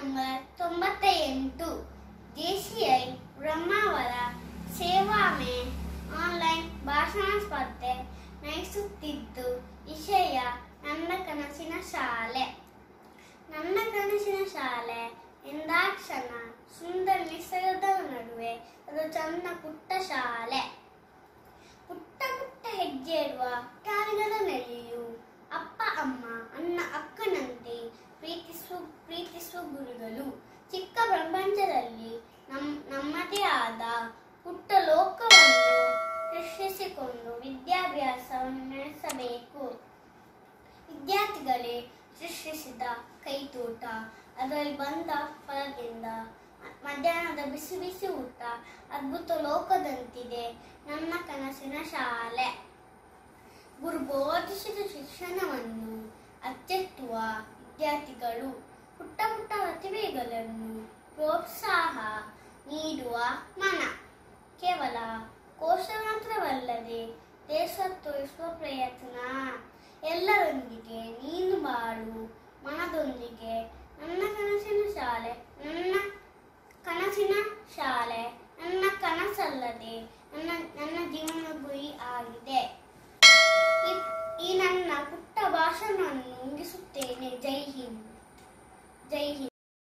number ತೊಂಬತ್ತ ಎಂಟು JCI Brahmavar ಸೇವಾಮೆ online ಭಾಷಣ ಸ್ಪರ್ಧೆ ನಡೆಸುತ್ತಿದ್ದು ವಿಷಯ ನನ್ನ ಕನಸಿನ ಶಾಲೆ ನನ್ನ ಕನಸಿನ ಶಾಲೆ ಎಂದಾಕ್ಷಣ ಸುಂದರ ನಿಸರ್ಗದ ನಡುವೆ ಅದು ಚಂದ ಪುಟ್ಟ ಶಾಲೆ ಪುಟ್ಟ ಪುಟ್ಟ ಹೆಜ್ಜೆ ಇಡುವ ಕಾಗದ ನೆಲೆಯು ಅಪ್ಪ ಅಮ್ಮ ಅಣ್ಣ ಅಕ್ಕನಂತೆ ಪ್ರೀತಿಸುವ ಪ್ರೀತಿಸುವ ಗುರುಗಳು ಚಿಕ್ಕ ಪ್ರಪಂಚದಲ್ಲಿ ನಮ್ ನಮ್ಮದೇ ಆದ ಪುಟ್ಟ ಲೋಕವನ್ನು ಸೃಷ್ಟಿಸಿಕೊಂಡು ವಿದ್ಯಾಭ್ಯಾಸವನ್ನು ನಡೆಸಬೇಕು ವಿದ್ಯಾರ್ಥಿಗಳೇ ಸೃಷ್ಟಿಸಿದ ಕೈತೋಟ ಅದರಲ್ಲಿ ಬಂದ ಫಲದಿಂದ ಮಧ್ಯಾಹ್ನದ ಬಿಸಿ ಬಿಸಿ ಊಟ ಅದ್ಭುತ ಲೋಕದಂತಿದೆ ನನ್ನ ಕನಸಿನ ಶಾಲೆ ಗುರು ಬೋಧಿಸಿದ ಶಿಕ್ಷಣವನ್ನು ಅಚ್ಚೆತ್ತುವ ವಿದ್ಯಾರ್ಥಿಗಳು ಪುಟ್ಟ ಪುಟ್ಟ ಪ್ರತಿಭೆಗಳನ್ನು ಪ್ರೋತ್ಸಾಹ ನೀಡುವ ಮನ ಕೇವಲ ಕೋಶ ಮಾತ್ರವಲ್ಲದೆ ದೇಶ ತೋರಿಸುವ ಪ್ರಯತ್ನ ಎಲ್ಲರೊಂದಿಗೆ ನೀನು ಬಾಳು ಮನದೊಂದಿಗೆ ನನ್ನ ಕನಸಿನ ಶಾಲೆ ನನ್ನ ಕನಸಿನ ಶಾಲೆ ನನ್ನ ಕನಸಲ್ಲದೆ ನನ್ನ ನನ್ನ ಜೀವನ ಗುರಿ ಆಗಿದೆ ಈ- ಈ ನನ್ನ ಪುಟ್ಟ ಭಾಷಣವನ್ನು ಮುಗಿಸುತ್ತೇನೆ ಜೈ ಹಿಂದ್ ಜೈ ಹಿಂದ್